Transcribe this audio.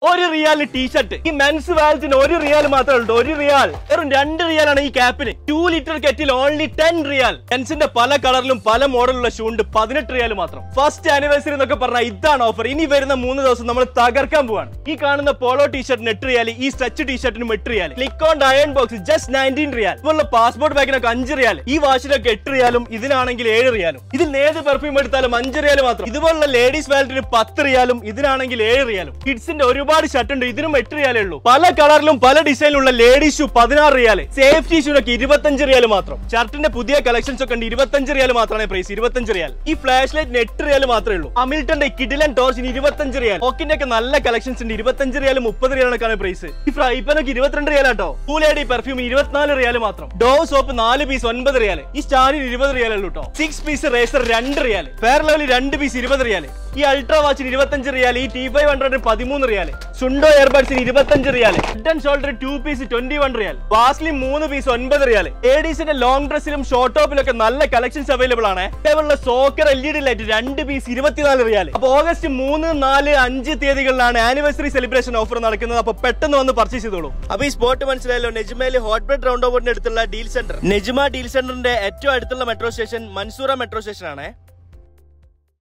ഒരു റിയാൽ ടീഷർട്ട് ഈ മെൻസ് വാൽസിന് ഒരു റിയാൽ മാത്രമേ ഉള്ളൂ ഒരു റിയാൽ വെറും രണ്ട് റിയാലാണ് ഈ ക്യാപ്പിന് two litre kettle only ten riyal മെൻസിന്റെ പല കളറിലും പല മോഡലുള്ള ഷൂ ഉണ്ട് പതിനെട്ട് റിയാൽ മാത്രം ഫസ്റ്റ് ആനിവേഴ്സറി എന്നൊക്കെ പറഞ്ഞാൽ ഇതാണ് ഓഫർ ഇനി വരുന്ന മൂന്ന് ദിവസം നമ്മൾ തകർക്കാൻ പോവാണ് ഈ കാണുന്ന പോളോ ടീഷർട്ടിന് എട്ട് റിയാൽ ഈ സ്ട്രെച്ച് ടീഷർട്ടിനും എട്ട് riyal click on iron box just nineteen riyal ഇതുപോലുള്ള പാസ്പോർട്ട് ബാഗിനൊക്കെ അഞ്ച് റിയാൽ ഈ വാഷിനൊക്കെ എട്ട് റിയാലും ഇതിനാണെങ്കിൽ ഏഴ് റിയാലും ഇതിൽ ഏത് പെർഫ്യൂം എടുത്താലും അഞ്ച് റിയാൽ മാത്രം ഇതുപോലുള്ള ലേഡീസ് വാലറ്റിന് പത്ത് റിയാലും ഇതിനാണെങ്കിൽ ഏഴ് റിയാലും കിഡ്സിന്റെ ഒരുപാട് ഷർട്ട് ഉണ്ട് ഇതിനും എട്ട് റിയാലേ ഉള്ളൂ പല കളറിലും പല ഡിസൈനിലുള്ള ലേഡീസ് ഷൂ പതിനാറ് റിയാല് സേഫ്റ്റി ഷൂനൊക്കെ ഇരുപത്തഞ്ച് റിയാൽ മാത്രം ഷർട്ടിന്റെ പുതിയ കളക്ഷൻസ് ഒക്കെ ഉണ്ട് ഇരുപത്തഞ്ച് റിയാൽ മാത്രമാണ് പ്രൈസ് ഇരുപത്തഞ്ച് റിയാൽ ഈ ഫ്ലാഷ് ലൈറ്റിന് എട്ട് റിയാൽ മാത്രമേ ഉള്ളൂ അമിൽട്ടന്റെ കിഡിലൻ ടോർച്ചിന് ഇരുപത്തഞ്ച് റിയാൽ ഓക്കിന്റെ ഒക്കെ നല്ല കളക്ഷൻസ് ഉണ്ട് ഇരുപത്തഞ്ച് റിയാൽ മുപ്പത് റിയാലൊക്കെയാണ് പ്രൈസ് ഈ ഫ്രൈപ്പനൊക്കെ ഇരുപത്തിരണ്ട് റിയാലാട്ടോ പൂലേഡി പെർഫ്യൂം ഇരുപത്തിനാല് റിയാൽ മാത്രം ഡോവ് സോപ്പ് നാല് പീസ് ഒൻപത് റിയാൽ ഈ സ്റ്റാറിന് ഇരുപത് റിയാൽ ഉള്ളൂ കേട്ടോ സിക്സ് പീസ് റേസർ രണ്ട് റിയാൽ ഫെയർ ലെവൽ രണ്ട് പീസ് ഇരുപത് റിയാൽ ഈ അൾട്രാ വാച്ചിന് ഇരുപത്തഞ്ച് റിയാൽ ഈ ടി ഫൈവ് ഹൺഡ്രഡിന് പതിമൂന്ന് റിയാൽ സുണ്ടോ എയർബഡ്സിന് ഇരുപത്തഞ്ച് riyal head and shoulder two piece twenty one riyal Vaseline മൂന്ന് പീസ് ഒൻപത് റിയാൽ ലേഡീസിന്റെ ലോങ് ഡ്രസ്സിലും ഷോർട്ട് ടോപ്പിലൊക്കെ നല്ല കളക്ഷൻസ് അവൈലബിൾ ആണ് ഇതേപോലുള്ള soccer L E D light രണ്ട് പീസ് ഇരുപത്തിനാല് റിയാൽ അപ്പൊ ഓഗസ്റ്റ് മൂന്ന് നാല് അഞ്ച് തീയതികളിലാണ് ആനിവേഴ്സറി സെലിബ്രേഷൻ ഓഫർ നടക്കുന്നത് അപ്പൊ പെട്ടെന്ന് വന്ന് പർച്ചേസ് ചെയ്തോളൂ അപ്പൊ ഈ സ്പോട്ട് മനസ്സിലായല്ലോ നെജ്മയിലെ ഹോട്ട് ബെഡ് റൗണ്ട് ഓവറിന്റെ അടുത്തുള്ള ഡീൽ സെന്റർ നെജ്മ ഡീൽ സെന്ററിന്റെ ഏറ്റവും അടുത്തുള്ള metro station Mansoura metro station ആണ്